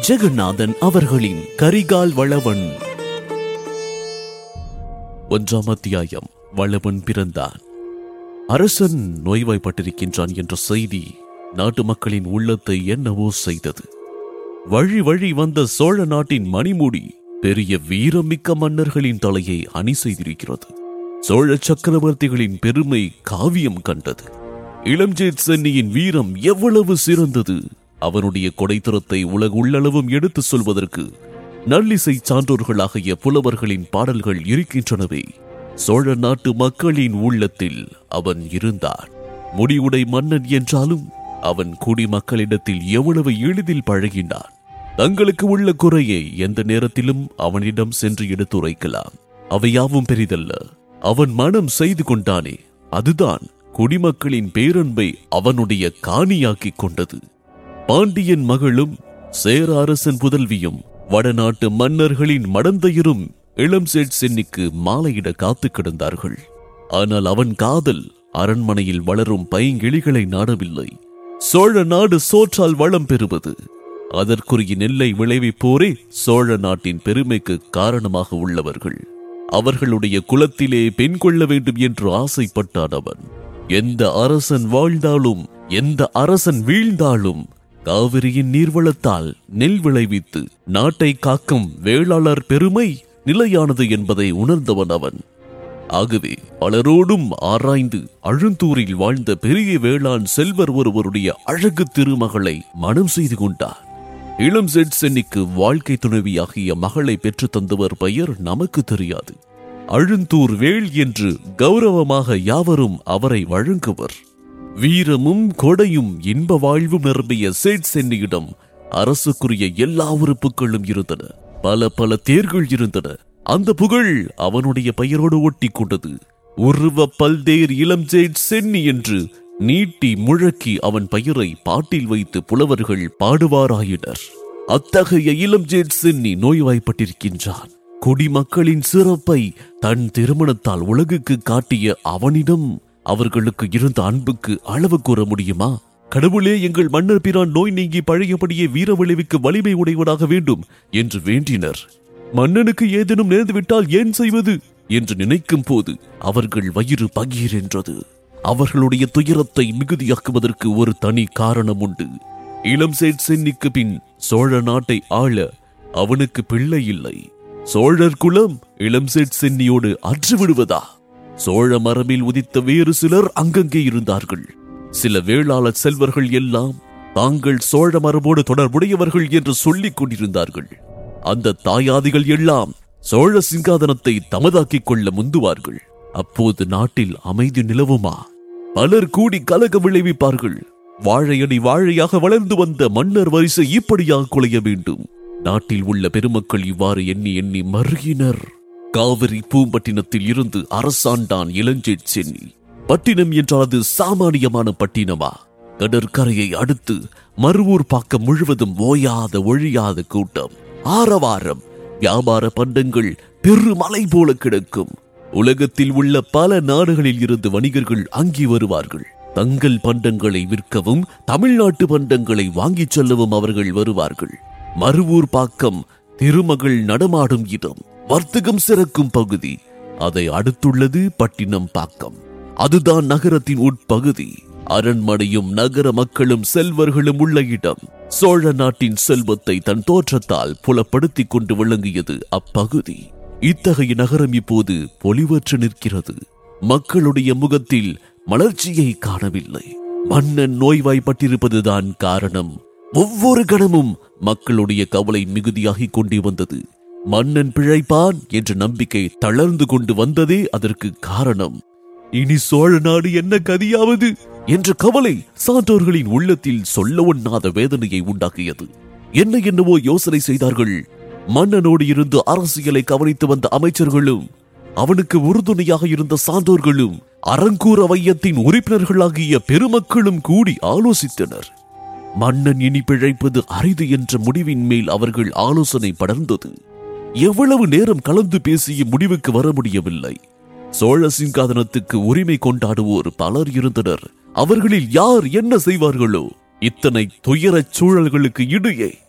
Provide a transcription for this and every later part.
ஜெகநாதன் அவர்களின் கரிகால் வளவன் ஒன்றாம் அத்தியாயம் வளவன் பிறந்தான் அரசன் நோய்வாய்ப்பட்டிருக்கின்றான் என்ற செய்தி நாட்டு மக்களின் உள்ளத்தை என்னவோ செய்தது வழி வழி வந்த சோழ நாட்டின் மணிமுடி பெரிய வீரமிக்க மன்னர்களின் தலையை அணி செய்திருக்கிறது சோழ சக்கரவர்த்திகளின் பெருமை காவியம் கண்டது இளஞ்சேட் சென்னியின் வீரம் எவ்வளவு சிறந்தது அவனுடைய கொடைத்தரத்தை உலக உள்ளளவும் எடுத்துச் சொல்வதற்கு நல்லிசை சான்றோர்களாகிய புலவர்களின் பாடல்கள் இருக்கின்றனவே சோழ நாட்டு மக்களின் உள்ளத்தில் அவன் இருந்தான் முடிவுடை மன்னன் என்றாலும் அவன் குடிமக்களிடத்தில் எவ்வளவு எளிதில் பழகினான் தங்களுக்கு உள்ள குறையை எந்த நேரத்திலும் அவனிடம் சென்று எடுத்துரைக்கலாம் அவையாவும் பெரிதல்ல அவன் மனம் செய்து கொண்டானே அதுதான் குடிமக்களின் பேரன்பை அவனுடைய காணியாக்கிக் கொண்டது பாண்டியன் மகளும் சேர அரசன் புதல்வியும் வடநாட்டு மன்னர்களின் மடந்தையரும் இளம் சேட் சென்னிக்கு மாலையிட காத்து கிடந்தார்கள் ஆனால் அவன் காதல் அரண்மனையில் வளரும் பைங்கிளிகளை நாடவில்லை சோழ நாடு சோற்றால் வளம் பெறுவது அதற்குரிய நெல்லை விளைவிப்போரே சோழ நாட்டின் பெருமைக்கு காரணமாக உள்ளவர்கள் அவர்களுடைய குலத்திலே பெண் கொள்ள வேண்டும் என்று ஆசைப்பட்டான் அவன் எந்த அரசன் வாழ்ந்தாலும் எந்த அரசன் வீழ்ந்தாலும் காவிரியின் நீர்வளத்தால் நெல் விளைவித்து நாட்டை காக்கும் வேளாளர் பெருமை நிலையானது என்பதை உணர்ந்தவன் அவன் ஆகவே பலரோடும் ஆராய்ந்து அழுந்தூரில் வாழ்ந்த பெரிய வேளாண் செல்வர் ஒருவருடைய அழகு திருமகளை மனம் செய்து கொண்டார் இளம் செட் சென்னிக்கு வாழ்க்கை துணைவியாகிய மகளை பெற்று தந்தவர் பெயர் நமக்கு தெரியாது அழுந்தூர் வேள் என்று கௌரவமாக யாவரும் அவரை வழங்குவர் வீரமும் கொடையும் இன்ப வாழ்வும் நிரம்பிய சேட் சென்னியிடம் அரசுக்குரிய எல்லா உறுப்புகளும் இருந்தன பல பல தேர்கள் இருந்தன அந்த புகழ் அவனுடைய பெயரோடு ஒட்டி கொண்டது உருவ பல்தேர் இளம் சேட் சென்னி என்று நீட்டி முழக்கி அவன் பெயரை பாட்டில் வைத்து புலவர்கள் பாடுவாராயினர் அத்தகைய இளம் ஜேட் சென்னி நோய்வாய்ப்பட்டிருக்கின்றான் குடிமக்களின் சிறப்பை தன் திருமணத்தால் உலகுக்கு காட்டிய அவனிடம் அவர்களுக்கு இருந்த அன்புக்கு அளவு கூற முடியுமா கடவுளே எங்கள் மன்னர் பிரான் நோய் நீங்கி பழையபடியே வீர விளைவுக்கு வலிமை உடையவனாக வேண்டும் என்று வேண்டினர் மன்னனுக்கு ஏதேனும் நேர்ந்துவிட்டால் ஏன் செய்வது என்று நினைக்கும் போது அவர்கள் வயிறு பகீரென்றது அவர்களுடைய துயரத்தை மிகுதியாக்குவதற்கு ஒரு தனி காரணம் உண்டு இளம் சேட் சென்னிக்கு பின் சோழ நாட்டை ஆள அவனுக்கு பிள்ளை இல்லை சோழர் குலம் இளம் சேட் சென்னியோடு அற்று விடுவதா சோழ மரபில் உதித்த வேறு சிலர் அங்கங்கே இருந்தார்கள் சில வேளாளர் செல்வர்கள் எல்லாம் தாங்கள் சோழ மரபோடு தொடர்புடையவர்கள் என்று சொல்லிக் கொண்டிருந்தார்கள் அந்த தாயாதிகள் எல்லாம் சோழ சிங்காதனத்தை தமதாக்கிக் கொள்ள முந்துவார்கள் அப்போது நாட்டில் அமைதி நிலவுமா பலர் கூடி கலக விளைவிப்பார்கள் வாழையடி வாழையாக வளர்ந்து வந்த மன்னர் வரிசை இப்படியாக குலைய வேண்டும் நாட்டில் உள்ள பெருமக்கள் இவ்வாறு எண்ணி எண்ணி மருகினர் காவிரி பூம்பட்டினத்தில் இருந்து அரசாண்டான் இளஞ்சேட் சென்னி பட்டினம் என்றால் அது சாமானியமான பட்டினமா கடற்கரையை அடுத்து மறுவூர் பாக்கம் முழுவதும் ஓயாத ஒழியாத கூட்டம் ஆரவாரம் வியாபார பண்டங்கள் பெருமலை போல கிடக்கும் உலகத்தில் உள்ள பல நாடுகளில் இருந்து வணிகர்கள் அங்கே வருவார்கள் தங்கள் பண்டங்களை விற்கவும் தமிழ்நாட்டு பண்டங்களை வாங்கிச் செல்லவும் அவர்கள் வருவார்கள் மறுவூர் பாக்கம் திருமகள் நடமாடும் இடம் வர்த்தகம் சிறக்கும் பகுதி அதை அடுத்துள்ளது பட்டினம் பாக்கம் அதுதான் நகரத்தின் உட்பகுதி அரண்மனையும் நகர மக்களும் செல்வர்களும் உள்ள இடம் சோழ நாட்டின் செல்வத்தை தன் தோற்றத்தால் புலப்படுத்திக் கொண்டு விளங்கியது அப்பகுதி இத்தகைய நகரம் இப்போது பொலிவற்று நிற்கிறது மக்களுடைய முகத்தில் மலர்ச்சியை காணவில்லை மன்னன் நோய்வாய்ப்பட்டிருப்பதுதான் காரணம் ஒவ்வொரு கணமும் மக்களுடைய கவலை மிகுதியாகிக் கொண்டே வந்தது மன்னன் பிழைப்பான் என்ற நம்பிக்கை தளர்ந்து கொண்டு வந்ததே அதற்கு காரணம் இனி சோழ நாடு என்ன கதியாவது என்ற கவலை சான்றோர்களின் உள்ளத்தில் சொல்ல ஒண்ணாத வேதனையை உண்டாக்கியது என்ன என்னவோ யோசனை செய்தார்கள் மன்னனோடு இருந்து அரசியலை கவனித்து வந்த அமைச்சர்களும் அவனுக்கு உறுதுணையாக இருந்த சான்றோர்களும் அரங்கூர் வையத்தின் உறுப்பினர்களாகிய பெருமக்களும் கூடி ஆலோசித்தனர் மன்னன் இனி பிழைப்பது அரிது என்ற முடிவின் மேல் அவர்கள் ஆலோசனை படர்ந்தது எவ்வளவு நேரம் கலந்து பேசிய முடிவுக்கு வர முடியவில்லை சோழ சிங்காதனத்துக்கு உரிமை கொண்டாடுவோர் பலர் இருந்தனர் அவர்களில் யார் என்ன செய்வார்களோ இத்தனை துயரச் சூழல்களுக்கு இடையே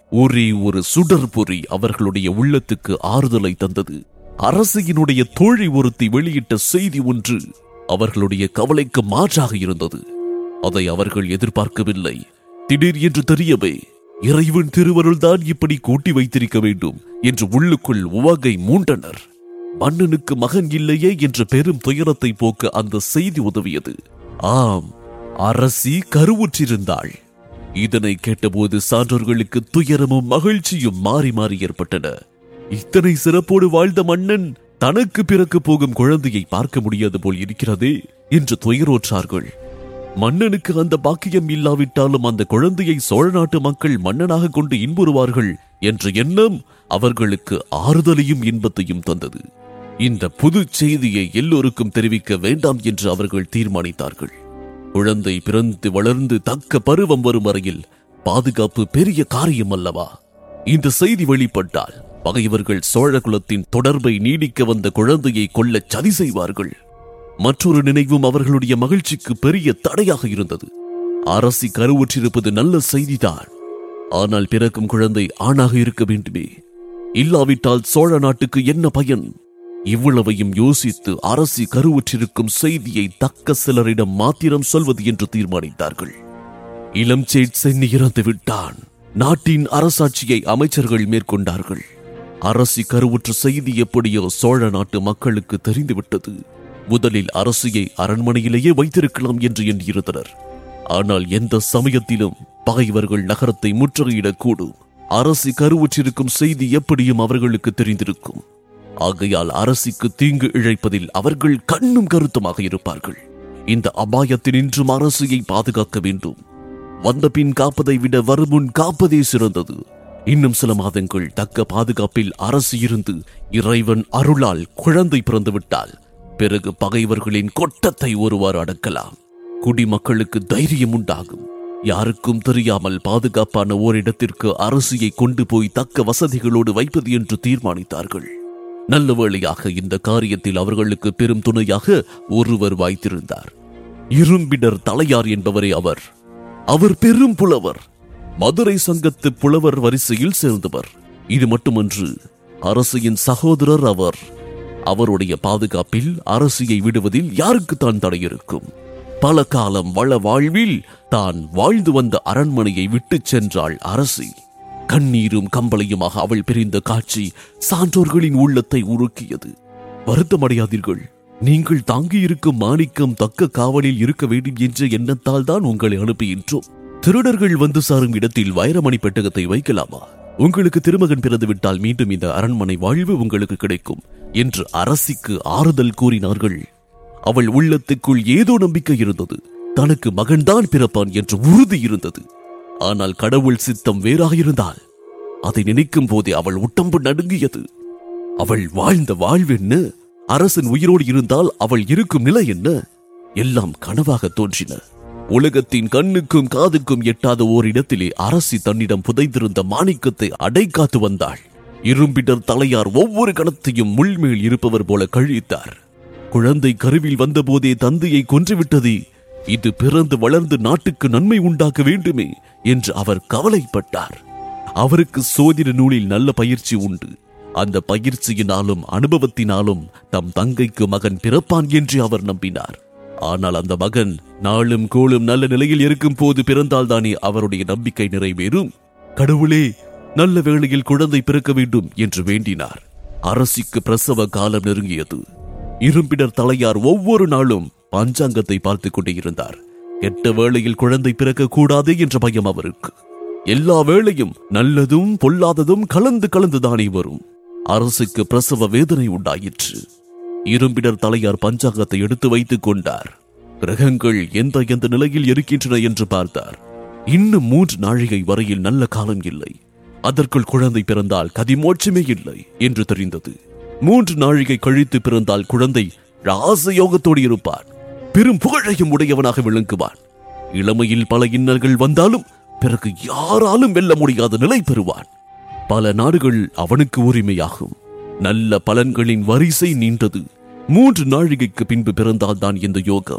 ஒரே ஒரு சுடர் பொறி அவர்களுடைய உள்ளத்துக்கு ஆறுதலை தந்தது அரசியினுடைய தோழி ஒருத்தி வெளியிட்ட செய்தி ஒன்று அவர்களுடைய கவலைக்கு மாற்றாக இருந்தது அதை அவர்கள் எதிர்பார்க்கவில்லை திடீர் என்று தெரியவே இறைவன் திருவருள்தான் இப்படி கூட்டி வைத்திருக்க வேண்டும் என்று உள்ளுக்குள் உவகை மூண்டனர் மன்னனுக்கு மகன் இல்லையே என்ற பெரும் துயரத்தை போக்க அந்த செய்தி உதவியது ஆம் அரசி கருவுற்றிருந்தாள் இதனை கேட்டபோது சான்றோர்களுக்கு துயரமும் மகிழ்ச்சியும் மாறி மாறி ஏற்பட்டன இத்தனை சிறப்போடு வாழ்ந்த மன்னன் தனக்கு பிறக்க போகும் குழந்தையை பார்க்க முடியாது போல் இருக்கிறதே என்று துயரோற்றார்கள் மன்னனுக்கு அந்த பாக்கியம் இல்லாவிட்டாலும் அந்த குழந்தையை சோழ நாட்டு மக்கள் மன்னனாக கொண்டு இன்புறுவார்கள் என்ற எண்ணம் அவர்களுக்கு ஆறுதலையும் இன்பத்தையும் தந்தது இந்த புது செய்தியை எல்லோருக்கும் தெரிவிக்க வேண்டாம் என்று அவர்கள் தீர்மானித்தார்கள் குழந்தை பிறந்து வளர்ந்து தக்க பருவம் வரும் வரையில் பாதுகாப்பு பெரிய காரியம் அல்லவா இந்த செய்தி வெளிப்பட்டால் பகைவர்கள் சோழ குலத்தின் தொடர்பை நீடிக்க வந்த குழந்தையை கொல்ல சதி செய்வார்கள் மற்றொரு நினைவும் அவர்களுடைய மகிழ்ச்சிக்கு பெரிய தடையாக இருந்தது அரசி கருவுற்றிருப்பது நல்ல செய்திதான் ஆனால் பிறக்கும் குழந்தை ஆணாக இருக்க வேண்டுமே இல்லாவிட்டால் சோழ நாட்டுக்கு என்ன பயன் இவ்வளவையும் யோசித்து அரசி கருவுற்றிருக்கும் செய்தியை தக்க சிலரிடம் மாத்திரம் சொல்வது என்று தீர்மானித்தார்கள் இளம் சேட் சென்னி இறந்து விட்டான் நாட்டின் அரசாட்சியை அமைச்சர்கள் மேற்கொண்டார்கள் அரசி கருவுற்ற செய்தி எப்படியோ சோழ நாட்டு மக்களுக்கு தெரிந்துவிட்டது முதலில் அரசியை அரண்மனையிலேயே வைத்திருக்கலாம் என்று எண்ணியிருந்தனர் ஆனால் எந்த சமயத்திலும் பகைவர்கள் நகரத்தை முற்றுகையிடக்கூடும் அரசி கருவுற்றிருக்கும் செய்தி எப்படியும் அவர்களுக்கு தெரிந்திருக்கும் ஆகையால் அரசிக்கு தீங்கு இழைப்பதில் அவர்கள் கண்ணும் கருத்துமாக இருப்பார்கள் இந்த அபாயத்தினின்றும் அரசியை பாதுகாக்க வேண்டும் வந்த பின் காப்பதை விட வருமுன் காப்பதே சிறந்தது இன்னும் சில மாதங்கள் தக்க பாதுகாப்பில் அரசு இருந்து இறைவன் அருளால் குழந்தை பிறந்து விட்டால் பிறகு பகைவர்களின் கொட்டத்தை ஒருவாறு அடக்கலாம் குடிமக்களுக்கு தைரியம் உண்டாகும் யாருக்கும் தெரியாமல் பாதுகாப்பான ஓரிடத்திற்கு அரசியை கொண்டு போய் தக்க வசதிகளோடு வைப்பது என்று தீர்மானித்தார்கள் நல்ல வேளையாக இந்த காரியத்தில் அவர்களுக்கு பெரும் துணையாக ஒருவர் வாய்த்திருந்தார் இரும்பிடர் தலையார் என்பவரே அவர் அவர் பெரும் புலவர் மதுரை சங்கத்து புலவர் வரிசையில் சேர்ந்தவர் இது மட்டுமன்று அரசியின் சகோதரர் அவர் அவருடைய பாதுகாப்பில் அரசியை விடுவதில் யாருக்கு தான் தடை இருக்கும் பல காலம் வள வாழ்வில் தான் வாழ்ந்து வந்த அரண்மனையை விட்டுச் சென்றாள் அரசி கண்ணீரும் கம்பளையுமாக அவள் பிரிந்த காட்சி சான்றோர்களின் உள்ளத்தை உருக்கியது வருத்தமடையாதீர்கள் நீங்கள் தாங்கியிருக்கும் மாணிக்கம் தக்க காவலில் இருக்க வேண்டும் என்ற எண்ணத்தால் தான் உங்களை அனுப்புகின்றோம் திருடர்கள் வந்து சாரும் இடத்தில் வைரமணி பெட்டகத்தை வைக்கலாமா உங்களுக்கு திருமகன் பிறந்து விட்டால் மீண்டும் இந்த அரண்மனை வாழ்வு உங்களுக்கு கிடைக்கும் என்று அரசிக்கு ஆறுதல் கூறினார்கள் அவள் உள்ளத்துக்குள் ஏதோ நம்பிக்கை இருந்தது தனக்கு மகன்தான் பிறப்பான் என்று உறுதி இருந்தது ஆனால் கடவுள் சித்தம் வேறாக இருந்தால் அதை நினைக்கும் போதே அவள் உடம்பு நடுங்கியது அவள் வாழ்ந்த வாழ்வென்ன அரசன் உயிரோடு இருந்தால் அவள் இருக்கும் நிலை என்ன எல்லாம் கனவாக தோன்றின உலகத்தின் கண்ணுக்கும் காதுக்கும் எட்டாத ஓரிடத்திலே அரசி தன்னிடம் புதைந்திருந்த மாணிக்கத்தை அடைக்காத்து வந்தாள் இரும்பிடர் தலையார் ஒவ்வொரு கணத்தையும் முள்மேல் இருப்பவர் போல கழித்தார் குழந்தை கருவில் வந்தபோதே தந்தையை கொன்றுவிட்டதே இது பிறந்து வளர்ந்து நாட்டுக்கு நன்மை உண்டாக்க வேண்டுமே என்று அவர் கவலைப்பட்டார் அவருக்கு சோதிட நூலில் நல்ல பயிற்சி உண்டு அந்த பயிற்சியினாலும் அனுபவத்தினாலும் தம் தங்கைக்கு மகன் பிறப்பான் என்று அவர் நம்பினார் ஆனால் அந்த மகன் நாளும் கோளும் நல்ல நிலையில் இருக்கும் போது பிறந்தால்தானே அவருடைய நம்பிக்கை நிறைவேறும் கடவுளே நல்ல வேளையில் குழந்தை பிறக்க வேண்டும் என்று வேண்டினார் அரசிக்கு பிரசவ காலம் நெருங்கியது இரும்பிடர் தலையார் ஒவ்வொரு நாளும் பஞ்சாங்கத்தை பார்த்துக் கொண்டே இருந்தார் கெட்ட வேளையில் குழந்தை பிறக்க கூடாது என்ற பயம் அவருக்கு எல்லா வேளையும் நல்லதும் பொல்லாததும் கலந்து கலந்துதானே வரும் அரசுக்கு பிரசவ வேதனை உண்டாயிற்று இரும்பிடர் தலையார் பஞ்சாங்கத்தை எடுத்து வைத்துக் கொண்டார் கிரகங்கள் எந்த எந்த நிலையில் இருக்கின்றன என்று பார்த்தார் இன்னும் மூன்று நாழிகை வரையில் நல்ல காலம் இல்லை அதற்குள் குழந்தை பிறந்தால் கதிமோட்சமே இல்லை என்று தெரிந்தது மூன்று நாழிகை கழித்து பிறந்தால் குழந்தை ராசயோகத்தோடு இருப்பான் பெரும் புகழையும் உடையவனாக விளங்குவான் இளமையில் பல இன்னல்கள் வந்தாலும் பிறகு யாராலும் வெல்ல முடியாத நிலை பெறுவான் பல நாடுகள் அவனுக்கு உரிமையாகும் நல்ல பலன்களின் வரிசை நீண்டது மூன்று நாழிகைக்கு பின்பு பிறந்தால்தான் இந்த யோகம்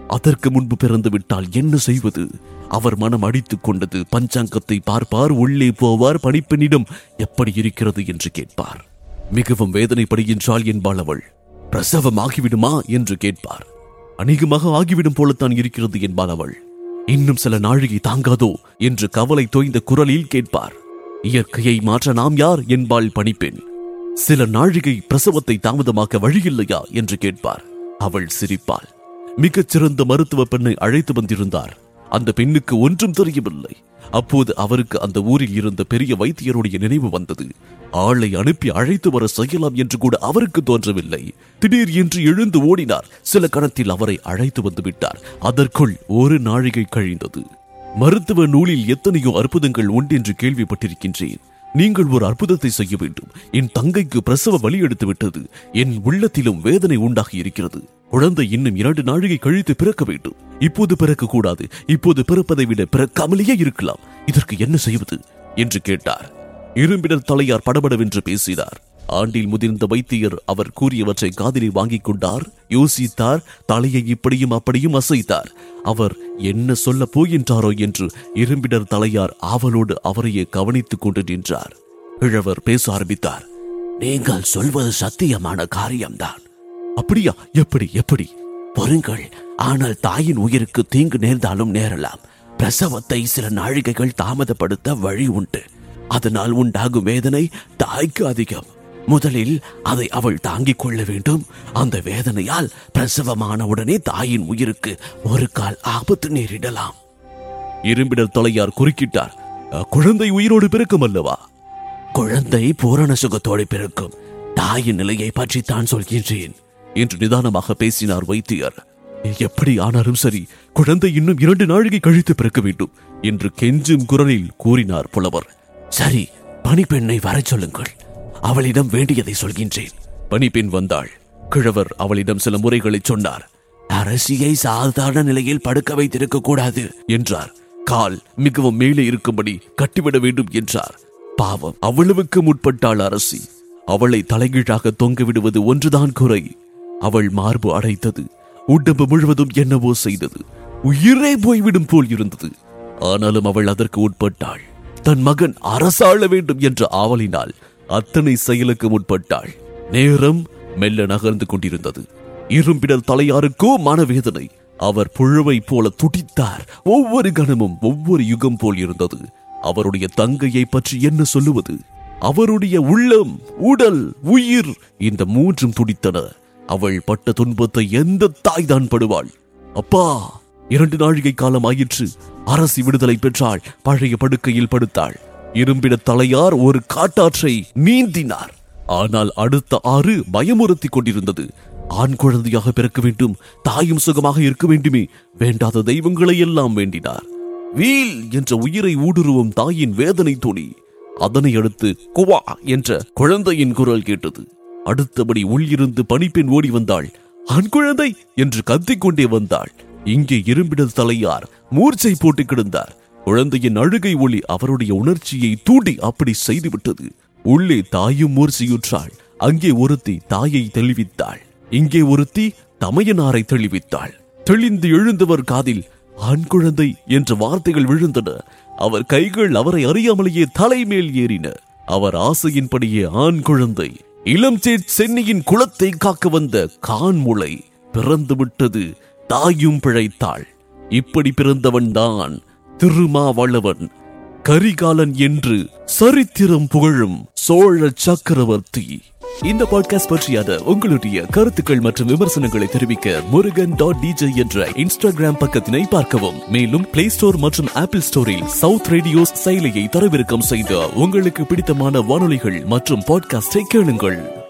அதற்கு முன்பு பிறந்து விட்டால் என்ன செய்வது அவர் மனம் அடித்துக் கொண்டது பஞ்சாங்கத்தை பார்ப்பார் உள்ளே போவார் பணிப்பெண்ணிடம் எப்படி இருக்கிறது என்று கேட்பார் மிகவும் வேதனைப்படுகின்றாள் என்பாள் அவள் பிரசவம் ஆகிவிடுமா என்று கேட்பார் அநேகமாக ஆகிவிடும் போலத்தான் இருக்கிறது என்பாள் அவள் இன்னும் சில நாழிகை தாங்காதோ என்று கவலை தோய்ந்த குரலில் கேட்பார் இயற்கையை மாற்ற நாம் யார் என்பாள் பணிப்பெண் சில நாழிகை பிரசவத்தை தாமதமாக்க வழியில்லையா என்று கேட்பார் அவள் சிரிப்பாள் மிகச் சிறந்த மருத்துவ பெண்ணை அழைத்து வந்திருந்தார் அந்த பெண்ணுக்கு ஒன்றும் தெரியவில்லை அப்போது அவருக்கு அந்த ஊரில் இருந்த பெரிய வைத்தியருடைய நினைவு வந்தது ஆளை அனுப்பி அழைத்து வர செய்யலாம் என்று கூட அவருக்கு தோன்றவில்லை திடீர் என்று எழுந்து ஓடினார் சில கணத்தில் அவரை அழைத்து வந்து விட்டார் அதற்குள் ஒரு நாழிகை கழிந்தது மருத்துவ நூலில் எத்தனையோ அற்புதங்கள் உண்டென்று கேள்விப்பட்டிருக்கின்றேன் நீங்கள் ஒரு அற்புதத்தை செய்ய வேண்டும் என் தங்கைக்கு பிரசவ வலி எடுத்து விட்டது என் உள்ளத்திலும் வேதனை உண்டாகி இருக்கிறது குழந்தை இன்னும் இரண்டு நாழிகை கழித்து பிறக்க வேண்டும் இப்போது பிறக்க கூடாது இப்போது பிறப்பதை விட பிறக்காமலேயே இருக்கலாம் இதற்கு என்ன செய்வது என்று கேட்டார் இரும்பினர் தலையார் படபடவென்று பேசினார் ஆண்டில் முதிர்ந்த வைத்தியர் அவர் கூறியவற்றை காதிலே வாங்கிக் கொண்டார் யோசித்தார் தலையை இப்படியும் அப்படியும் அசைத்தார் அவர் என்ன சொல்ல போகின்றாரோ என்று இரும்பினர் தலையார் ஆவலோடு அவரையே கவனித்துக் கொண்டு நின்றார் கிழவர் பேச ஆரம்பித்தார் நீங்கள் சொல்வது சத்தியமான காரியம்தான் அப்படியா எப்படி எப்படி பொறுங்கள் ஆனால் தாயின் உயிருக்கு தீங்கு நேர்ந்தாலும் நேரலாம் பிரசவத்தை சில நாழிகைகள் தாமதப்படுத்த வழி உண்டு அதனால் உண்டாகும் வேதனை தாய்க்கு அதிகம் முதலில் அதை அவள் தாங்கிக் கொள்ள வேண்டும் அந்த வேதனையால் பிரசவமான உடனே தாயின் உயிருக்கு ஒரு கால் ஆபத்து நேரிடலாம் இரும்பினர் தலையார் குறுக்கிட்டார் "அஹ், குழந்தை உயிரோடு பிறக்கும் அல்லவா குழந்தை பூரண சுகத்தோடு பிறக்கும் தாயின் நிலையை பற்றித்தான் சொல்கின்றேன் என்று நிதானமாக பேசினார் வைத்தியர் எப்படி ஆனாலும் சரி குழந்தை இன்னும் இரண்டு நாழிகை கழித்து பிறக்க வேண்டும் என்று கெஞ்சும் குரலில் கூறினார் புலவர் சரி பணிப்பெண்ணை வரச் சொல்லுங்கள் அவளிடம் வேண்டியதை சொல்கின்றேன் பணிப்பெண் வந்தாள் கிழவர் அவளிடம் சில முறைகளை சொன்னார் அரசியை சாதாரண நிலையில் படுக்க வைத்திருக்க கூடாது என்றார் கால் மிகவும் மேலே இருக்கும்படி கட்டிவிட வேண்டும் என்றார் பாவம் அவ்வளவுக்கு முற்பட்டாள் அரசி அவளை தலைகீழாக தொங்க விடுவது ஒன்றுதான் குறை அவள் மார்பு அடைத்தது உடம்பு முழுவதும் என்னவோ செய்தது உயிரே போய்விடும் போல் இருந்தது ஆனாலும் அவள் அதற்கு உட்பட்டாள் தன் மகன் அரசாள வேண்டும் என்ற ஆவலினால் அத்தனை செயலுக்கு முற்பட்டாள் நேரம் மெல்ல நகர்ந்து கொண்டிருந்தது இரும்பிடல் தலையாருக்கோ மனவேதனை அவர் புழுவை போல துடித்தார் ஒவ்வொரு கணமும் ஒவ்வொரு யுகம் போல் இருந்தது அவருடைய தங்கையை பற்றி என்ன சொல்லுவது அவருடைய உள்ளம் உடல் உயிர் இந்த மூன்றும் துடித்தன அவள் பட்ட துன்பத்தை எந்த தாய் தான் படுவாள் அப்பா இரண்டு நாழிகை காலம் ஆயிற்று அரசி விடுதலை பெற்றாள் பழைய படுக்கையில் படுத்தாள் இரும்பிட தலையார் ஒரு காட்டாற்றை நீந்தினார் ஆனால் அடுத்த ஆறு பயமுறுத்தி கொண்டிருந்தது ஆண் குழந்தையாக பிறக்க வேண்டும் தாயும் சுகமாக இருக்க வேண்டுமே வேண்டாத தெய்வங்களை எல்லாம் வேண்டினார் வீல் என்ற உயிரை ஊடுருவும் தாயின் வேதனை துணி அதனை அடுத்து குவா என்ற குழந்தையின் குரல் கேட்டது அடுத்தபடி உள்ளிருந்து பணிப்பெண் ஓடி வந்தாள் ஆண் குழந்தை என்று கத்திக்கொண்டே வந்தாள் இங்கே இரும்பிடல் தலையார் மூர்ச்சை போட்டு கிடந்தார் குழந்தையின் அழுகை ஒளி அவருடைய உணர்ச்சியை தூண்டி அப்படி செய்துவிட்டது உள்ளே தாயும் மூர்ச்சியுற்றாள் அங்கே ஒருத்தி தாயை தெளிவித்தாள் இங்கே ஒருத்தி தமையனாரை தெளிவித்தாள் தெளிந்து எழுந்தவர் காதில் ஆண் குழந்தை என்ற வார்த்தைகள் விழுந்தன அவர் கைகள் அவரை அறியாமலேயே தலைமேல் ஏறின அவர் ஆசையின்படியே ஆண் குழந்தை இளம்சேட் சென்னியின் குலத்தை காக்க வந்த கான்முளை பிறந்து விட்டது தாயும் பிழைத்தாள் இப்படி பிறந்தவன் தான் திருமாவளவன் கரிகாலன் என்று சரித்திரம் புகழும் சோழ சக்கரவர்த்தி இந்த பாட்காஸ்ட் பற்றியான உங்களுடைய கருத்துக்கள் மற்றும் விமர்சனங்களை தெரிவிக்க முருகன் டாட் டிஜே என்ற இன்ஸ்டாகிராம் பக்கத்தினை பார்க்கவும் மேலும் பிளே ஸ்டோர் மற்றும் ஆப்பிள் ஸ்டோரில் சவுத் ரேடியோஸ் செயலியை தரவிறக்கம் செய்து உங்களுக்கு பிடித்தமான வானொலிகள் மற்றும் பாட்காஸ்டை கேளுங்கள்